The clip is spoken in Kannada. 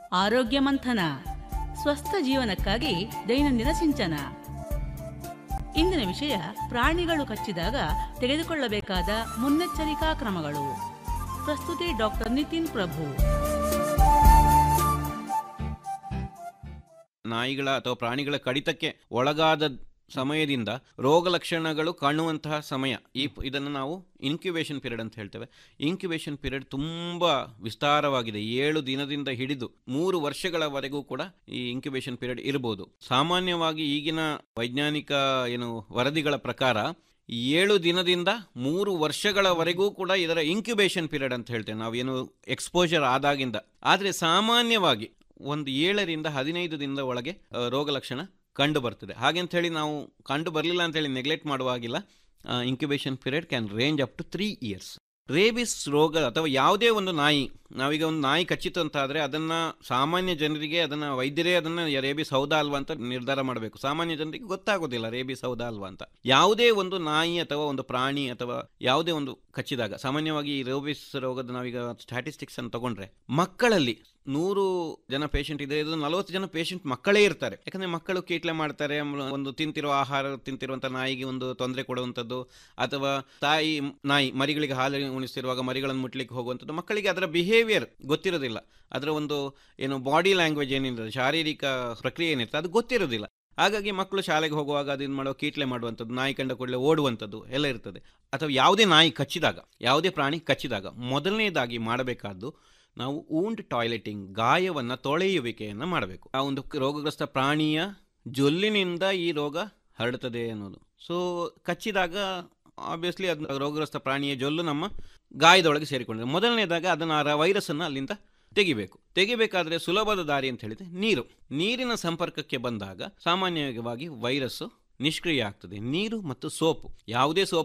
ಆರೋಗ್ಯ ಮಂಥನ ಸ್ವಸ್ಥ ಜೀವನಕ್ಕಾಗಿ ದೈನಂದಿನ ಸಿಂಚನ ಇಂದಿನ ವಿಷಯ ಪ್ರಾಣಿಗಳು ಕಚ್ಚಿದಾಗ ತೆಗೆದುಕೊಳ್ಳಬೇಕಾದ ಮುನ್ನೆಚ್ಚರಿಕಾ ಕ್ರಮಗಳು ಪ್ರಸ್ತುತಿ ಡಾಕ್ಟರ್ ನಿತಿನ್ ಪ್ರಭು ನಾಯಿಗಳ ಅಥವಾ ಪ್ರಾಣಿಗಳ ಕಡಿತಕ್ಕೆ ಒಳಗಾದ ಸಮಯದಿಂದ ರೋಗ ಲಕ್ಷಣಗಳು ಕಾಣುವಂತಹ ಸಮಯ ಈ ಪ್- ಇದನ್ನು ನಾವು ಇನ್ಕ್ಯುಬೇಷನ್ ಪೀರಿಯಡ್ ಅಂತ ಹೇಳ್ತೇವೆ ಇನ್ಕ್ಯುಬೇಷನ್ ಪೀರಿಯಡ್ ತುಂಬ ವಿಸ್ತಾರವಾಗಿದೆ ಏಳು ದಿನದಿಂದ ಹಿಡಿದು ಮೂರು ವರ್ಷಗಳವರೆಗೂ ಕೂಡ ಈ ಇನ್ಕ್ಯುಬೇಷನ್ ಪೀರಿಯಡ್ ಇರಬಹುದು ಸಾಮಾನ್ಯವಾಗಿ ಈಗಿನ ವೈಜ್ಞಾನಿಕ ಏನು ವರದಿಗಳ ಪ್ರಕಾರ ಏಳು ದಿನದಿಂದ ಮೂರು ವರ್ಷಗಳವರೆಗೂ ಕೂಡ ಇದರ ಇನ್ಕ್ಯುಬೇಷನ್ ಪೀರಿಯಡ್ ಅಂತ ಹೇಳ್ತೇವೆ ನಾವೇನು ಎಕ್ಸ್ಪೋಜರ್ ಆದಾಗಿಂದ ಆದರೆ ಸಾಮಾನ್ಯವಾಗಿ ಒಂದು ಏಳರಿಂದ ಹದಿನೈದು ದಿನದ ಒಳಗೆ ಆ, ರೋಗ ಲಕ್ಷಣ ಕಂಡು ಬರ್ತದೆ ಹಾಗೆಂತ ಹೇಳಿ ನಾವು ಕಂಡು ಬರಲಿಲ್ಲ ಅಂತೇಳಿ ನೆಗ್ಲೆಕ್ಟ್ ಮಾಡುವಾಗಿಲ್ಲ incubation period can range up to three years rabies ರೋಗ ಅಥವಾ ಯಾವುದೇ ಒಂದು ನಾಯಿ ನಾವೀಗ ಒಂದು ನಾಯಿ ಕಚ್ಚಿತು ಅಂತ ಆದರೆ ಅದನ್ನು ಸಾಮಾನ್ಯ ಜನರಿಗೆ ಅದನ್ನು ವೈದ್ಯರೇ ಅದನ್ನು ರೇಬಿಸ್ ಹೌದಾ ಅಲ್ವಾ ಅಂತ ನಿರ್ಧಾರ ಮಾಡಬೇಕು ಸಾಮಾನ್ಯ ಜನರಿಗೆ ಗೊತ್ತಾಗೋದಿಲ್ಲ ರೇಬಿಸ್ ಹೌದಾ ಅಲ್ವಾ ಅಂತ ಯಾವುದೇ ಒಂದು ನಾಯಿ ಅಥವಾ ಒಂದು ಪ್ರಾಣಿ ಅಥವಾ ಯಾವುದೇ ಒಂದು ಕಚ್ಚಿದಾಗ ಸಾಮಾನ್ಯವಾಗಿ ಈ ರೇಬಿಸ್ ರೋಗದ ನಾವೀಗ ಸ್ಟ್ಯಾಟಿಸ್ಟಿಕ್ಸ್ ಅನ್ನು ತಗೊಂಡ್ರೆ ಮಕ್ಕಳಲ್ಲಿ ನೂರು ಜನ ಪೇಷಂಟ್ ಇದೆ ಇದು ನಲವತ್ತು ಜನ ಪೇಷಂಟ್ ಮಕ್ಕಳೇ ಇರ್ತಾರೆ ಯಾಕಂದ್ರೆ ಮಕ್ಕಳು ಕೀಟ್ಲೆ ಮಾಡ್ತಾರೆ ಮ- ಒಂದು ತಿಂತಿರೋ ಆಹಾರ ತಿಂತಿರುವಂತ ನಾಯಿಗೆ ಒಂದು ತೊಂದರೆ ಕೊಡುವಂಥದ್ದು ಅಥವಾ ತಾಯಿ ನಾಯಿ ಮರಿಗಳಿಗೆ ಹಾಲು ಉಣಿಸ್ತಿರುವಾಗ ಮರಿಗಳನ್ನು ಮುಟ್ಲಿಕ್ಕೆ ಹೋಗುವಂಥದ್ದು ಮಕ್ಕಳಿಗೆ ಅದರ ಬಿಹೇವಿಯರ್ ಗೊತ್ತಿರೋದಿಲ್ಲ ಅದರ ಒಂದು ಏನು ಬಾಡಿ ಲ್ಯಾಂಗ್ವೇಜ್ ಏನಿರ್ತದೆ ಶಾರೀರಿಕ ಪ್ರಕ್ರಿಯೆ ಏನಿರ್ತದೆ ಅದು ಗೊತ್ತಿರೋದಿಲ್ಲ ಹಾಗಾಗಿ ಮಕ್ಕಳು ಶಾಲೆಗೆ ಹೋಗುವಾಗ ಅದನ್ನು ಮಾಡೋ ಕೀಟ್ಲೆ ಮಾಡುವಂಥದ್ದು ನಾಯಿ ಕಂಡ ಕೂಡಲೇ ಓಡುವಂಥದ್ದು ಎಲ್ಲ ಇರ್ತದೆ ಅಥವಾ ಯಾವುದೇ ನಾಯಿ ಕಚ್ಚಿದಾಗ ಯಾವುದೇ ಪ್ರಾಣಿ ಕಚ್ಚಿದಾಗ ಮೊದಲನೇದಾಗಿ ಮಾಡಬೇಕಾದ್ದು ನಾವು ಊಂಡ್ ಟಾಯ್ಲೆಟಿಂಗ್ ಗಾಯವನ್ನು ತೊಳೆಯುವಿಕೆಯನ್ನು ಮಾಡಬೇಕು ಆ ಒಂದು ರೋಗಗ್ರಸ್ತ ಪ್ರಾಣಿಯ ಜೊಲ್ಲಿನಿಂದ ಈ ರೋಗ ಹರಡುತ್ತದೆ ಅನ್ನೋದು ಸೊ ಕಚ್ಚಿದಾಗ ಆಬ್ವಿಯಸ್ಲಿ ಅದು ರೋಗಗ್ರಸ್ತ ಪ್ರಾಣಿಯ ಜೊಲ್ಲು ನಮ್ಮ ಗಾಯದೊಳಗೆ ಸೇರಿಕೊಂಡಿದೆ ಮೊದಲನೇದಾಗ ಅದನ್ನು ಆ ವೈರಸ್ಸನ್ನು ಅಲ್ಲಿಂದ ತೆಗಿಬೇಕು ತೆಗಿಬೇಕಾದ್ರೆ ಸುಲಭದ ದಾರಿ ಅಂತ ಹೇಳಿದ್ರೆ ನೀರು ನೀರಿನ ಸಂಪರ್ಕಕ್ಕೆ ಬಂದಾಗ ಸಾಮಾನ್ಯವಾಗಿ ವೈರಸ್ಸು ನಿಷ್ಕ್ರಿಯ ಆಗ್ತದೆ ನೀರು ಮತ್ತು ಸೋಪು ಯಾವುದೇ ಸೋಪ್